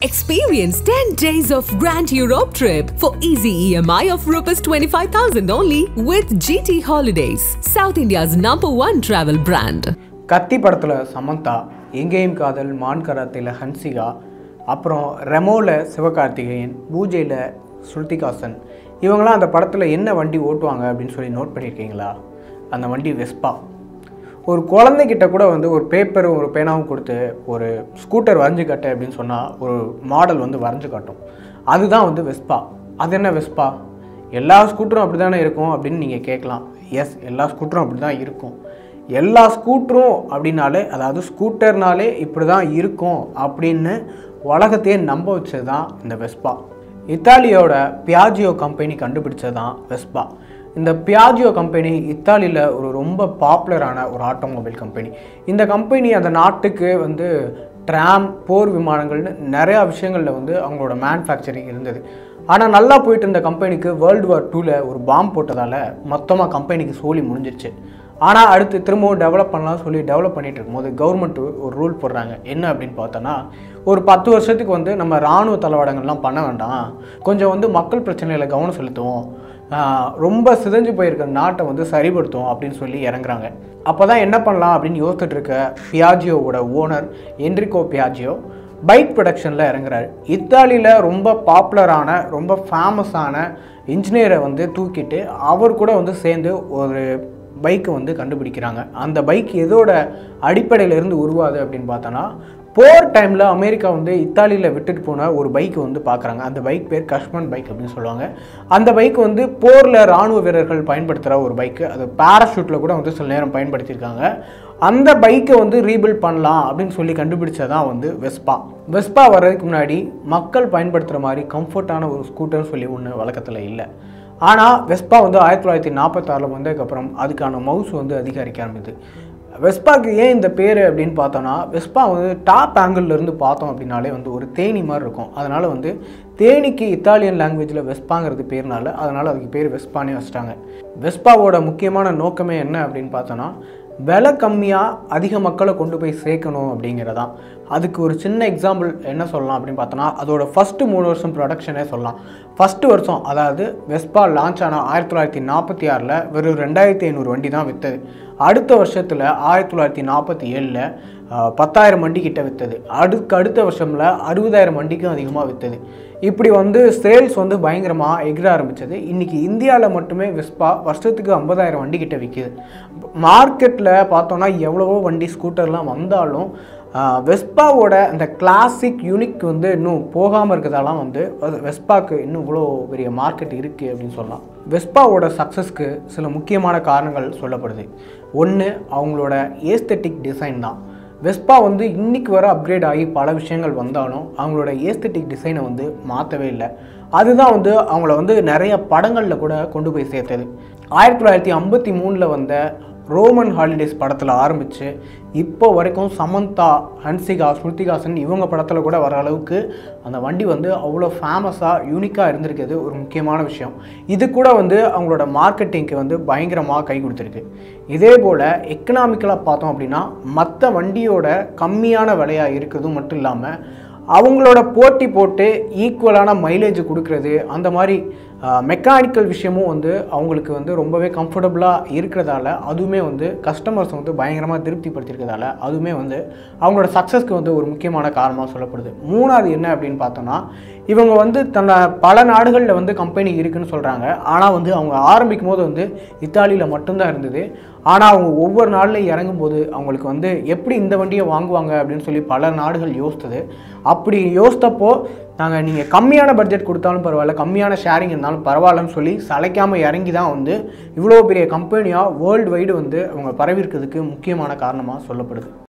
Experience 10 days of Grand Europe trip for easy EMI of Rs 25,000 only with GT Holidays, South India's number one travel brand. கத்தி படத்தில் சமந்தா எங்கேயும் காதல் மான் கராத்தில் ஹன்சிகா அப்புறம் ரெமோவில் சிவகார்த்திகேயன் பூஜையில் ஸ்ருதிகாசன் இவங்களாம் அந்த படத்தில் என்ன வண்டி ஓட்டுவாங்க அப்படின்னு சொல்லி நோட் பண்ணியிருக்கீங்களா அந்த வண்டி வெஸ்பா ஒரு குழந்தைகிட்ட கூட வந்து ஒரு பேப்பரும் ஒரு பேனாவும் கொடுத்து ஒரு ஸ்கூட்டர் வரைஞ்சு காட்டு அப்படின்னு சொன்னால் ஒரு மாடல் வந்து வரைஞ்சு காட்டும் அதுதான் வந்து வெஸ்பா அது என்ன வெஸ்பா எல்லா ஸ்கூட்டரும் அப்படி தானே இருக்கும் அப்படின்னு நீங்கள் கேட்கலாம் எஸ் எல்லா ஸ்கூட்டரும் அப்படி தான் இருக்கும் எல்லா ஸ்கூட்டரும் அப்படின்னாலே அதாவது ஸ்கூட்டர்னாலே இப்படி தான் இருக்கும் அப்படின்னு உலகத்தையே நம்ப வச்சது தான் இந்த வெஸ்பா இத்தாலியோட பியாஜியோ கம்பெனி கண்டுபிடிச்சது தான் வெஸ்பா இந்த பியாஜியோ கம்பெனி இத்தாலியில் ஒரு ரொம்ப பாப்புலரான ஒரு ஆட்டோமொபைல் கம்பெனி இந்த கம்பெனி அந்த நாட்டுக்கு வந்து ட்ராம் போர் விமானங்கள்னு நிறையா விஷயங்களில் வந்து அவங்களோட மேனுஃபேக்சரிங் இருந்தது ஆனால் நல்லா போயிட்டு இருந்த கம்பெனிக்கு வேர்ல்டு வார் டூவில் ஒரு பாம்பு போட்டதால் மொத்தமாக கம்பெனிக்கு சோலி முடிஞ்சிருச்சு ஆனால் அடுத்து திரும்பவும் டெவலப் பண்ணலாம் சொல்லி டெவலப் பண்ணிட்டு இருக்கும்போது கவர்மெண்ட் ஒரு ரூல் போடுறாங்க என்ன அப்படின்னு பார்த்தோன்னா ஒரு பத்து வருஷத்துக்கு வந்து நம்ம இராணுவ தளவாடங்கள்லாம் பண்ண வேண்டாம் கொஞ்சம் வந்து மக்கள் பிரச்சனைகளை கவனம் செலுத்துவோம் ஆஹ் ரொம்ப சிதைஞ்சு போயிருக்க நாட்டை வந்து சரிப்படுத்தும் அப்படின்னு சொல்லி இறங்குறாங்க அப்போ தான் என்ன பண்ணலாம் அப்படின்னு யோசிச்சுட்டு இருக்க பியாஜியோவோட ஓனர் என்ரிகோ பியாஜியோ பைக் ப்ரொடக்ஷனில் இறங்குறாரு இத்தாலியில் ரொம்ப பாப்புலரான ரொம்ப ஃபேமஸான இன்ஜினியரை வந்து தூக்கிட்டு அவர் கூட வந்து சேர்ந்து ஒரு பைக்கை வந்து கண்டுபிடிக்கிறாங்க அந்த பைக் எதோட அடிப்படையில இருந்து உருவாது அப்படின்னு பார்த்தோன்னா போர் டைமில் அமெரிக்கா வந்து இத்தாலியில் விட்டுட்டு போன ஒரு பைக் வந்து பார்க்குறாங்க அந்த பைக் பேர் கஷ்மன் பைக் அப்படின்னு சொல்லுவாங்க அந்த பைக் வந்து போரில் ராணுவ வீரர்கள் பயன்படுத்துகிற ஒரு பைக்கு அது பேராஷூட்டில் கூட வந்து சில நேரம் பயன்படுத்தியிருக்காங்க அந்த பைக்கை வந்து ரீபில்ட் பண்ணலாம் அப்படின்னு சொல்லி கண்டுபிடிச்சதான் வந்து வெஸ்பா வெஸ்பா வர்றதுக்கு முன்னாடி மக்கள் பயன்படுத்துகிற மாதிரி கம்ஃபர்ட்டான ஒரு ஸ்கூட்டர்னு சொல்லி ஒன்று வழக்கத்தில் இல்லை ஆனால் வெஸ்பா வந்து ஆயிரத்தி தொள்ளாயிரத்தி நாற்பத்தாறில் வந்ததுக்கப்புறம் அதுக்கான மவுஸ் வந்து அதிகரிக்க ஆரம்பிது வெஸ்பாக்கு ஏன் இந்த பேர் அப்படின்னு பார்த்தோன்னா வெஸ்பா வந்து டாப் ஆங்கிள் இருந்து பார்த்தோம் அப்படின்னாலே வந்து ஒரு தேனி மாதிரி இருக்கும் அதனால் வந்து தேனிக்கு இத்தாலியன் லாங்குவேஜில் வெஸ்பாங்கிறது பேர்னால அதனால் அதுக்கு பேர் வெஸ்பானே வச்சிட்டாங்க வெஸ்பாவோட முக்கியமான நோக்கமே என்ன அப்படின்னு பார்த்தோன்னா விலை கம்மியாக அதிக மக்களை கொண்டு போய் சேர்க்கணும் அப்படிங்கிறதான் அதுக்கு ஒரு சின்ன எக்ஸாம்பிள் என்ன சொல்லலாம் அப்படின்னு பார்த்தோன்னா அதோட ஃபஸ்ட்டு மூணு வருஷம் ப்ரொடக்ஷனே சொல்லலாம் ஃபஸ்ட்டு வருஷம் அதாவது வெஸ்பா லான்ச் ஆன ஆயிரத்தி தொள்ளாயிரத்தி நாற்பத்தி ஆறில் வெறும் ரெண்டாயிரத்தி ஐநூறு வண்டி தான் விற்றது அடுத்த வருஷத்தில் ஆயிரத்தி தொள்ளாயிரத்தி நாற்பத்தி ஏழில் பத்தாயிரம் வண்டி கிட்ட விற்றது அதுக்கு அடுத்த வருஷமில் அறுபதாயிரம் வண்டிக்கும் அதிகமாக விற்றது இப்படி வந்து சேல்ஸ் வந்து பயங்கரமாக எகிர ஆரம்பித்தது இன்றைக்கி இந்தியாவில் மட்டுமே வெஸ்பா வருஷத்துக்கு ஐம்பதாயிரம் வண்டி கிட்ட விற்கிது மார்க்கெட்டில் பார்த்தோன்னா எவ்வளவோ வண்டி ஸ்கூட்டர்லாம் வந்தாலும் வெஸ்பாவோட அந்த கிளாசிக் யூனிக் வந்து இன்னும் போகாமல் இருக்கிறதாலாம் வந்து வெஸ்பாக்கு இன்னும் இவ்வளோ பெரிய மார்க்கெட் இருக்குது அப்படின்னு சொல்லலாம் வெஸ்பாவோட சக்ஸஸ்க்கு சில முக்கியமான காரணங்கள் சொல்லப்படுது ஒன்று அவங்களோட ஏஸ்தட்டிக் டிசைன் தான் வெஸ்பா வந்து இன்றைக்கி வர அப்கிரேட் ஆகி பல விஷயங்கள் வந்தாலும் அவங்களோட ஏஸ்தட்டிக் டிசைனை வந்து மாற்றவே இல்லை அதுதான் வந்து அவங்கள வந்து நிறைய படங்களில் கூட கொண்டு போய் சேர்த்தது ஆயிரத்தி தொள்ளாயிரத்தி ஐம்பத்தி மூணில் வந்த ரோமன் ஹாலிடேஸ் படத்தில் ஆரம்பித்து இப்போ வரைக்கும் சமந்தா ஹன்சிகா ஸ்ருதிகாசன் இவங்க படத்தில் கூட வர அளவுக்கு அந்த வண்டி வந்து அவ்வளோ ஃபேமஸாக யூனிக்காக இருந்திருக்கிறது ஒரு முக்கியமான விஷயம் இது கூட வந்து அவங்களோட மார்க்கெட்டிங்க்கு வந்து பயங்கரமாக கை கொடுத்துருக்கு இதே போல் எக்கனாமிக்கலாக பார்த்தோம் அப்படின்னா மற்ற வண்டியோட கம்மியான விலையாக இருக்கிறதும் மட்டும் இல்லாமல் அவங்களோட போட்டி போட்டு ஈக்குவலான மைலேஜ் கொடுக்கறது அந்த மாதிரி மெக்கானிக்கல் விஷயமும் வந்து அவங்களுக்கு வந்து ரொம்பவே கம்ஃபர்டபுளாக இருக்கிறதால அதுவுமே வந்து கஸ்டமர்ஸ் வந்து பயங்கரமாக திருப்திப்படுத்தியிருக்கிறதால அதுவுமே வந்து அவங்களோட சக்ஸஸ்க்கு வந்து ஒரு முக்கியமான காரணமாக சொல்லப்படுது மூணாவது என்ன அப்படின்னு பார்த்தோன்னா இவங்க வந்து தன்னை பல நாடுகளில் வந்து கம்பெனி இருக்குன்னு சொல்கிறாங்க ஆனால் வந்து அவங்க ஆரம்பிக்கும் போது வந்து இத்தாலியில் மட்டும்தான் இருந்தது ஆனால் அவங்க ஒவ்வொரு நாள்லையும் இறங்கும்போது அவங்களுக்கு வந்து எப்படி இந்த வண்டியை வாங்குவாங்க அப்படின்னு சொல்லி பல நாடுகள் யோசித்தது அப்படி யோசித்தப்போ நாங்கள் நீங்கள் கம்மியான பட்ஜெட் கொடுத்தாலும் பரவாயில்ல கம்மியான ஷேரிங் இருந்தாலும் பரவாயில்லன்னு சொல்லி சளைக்காமல் இறங்கி தான் வந்து இவ்வளோ பெரிய கம்பெனியாக வேர்ல்டு வைடு வந்து அவங்க பரவி இருக்கிறதுக்கு முக்கியமான காரணமாக சொல்லப்படுது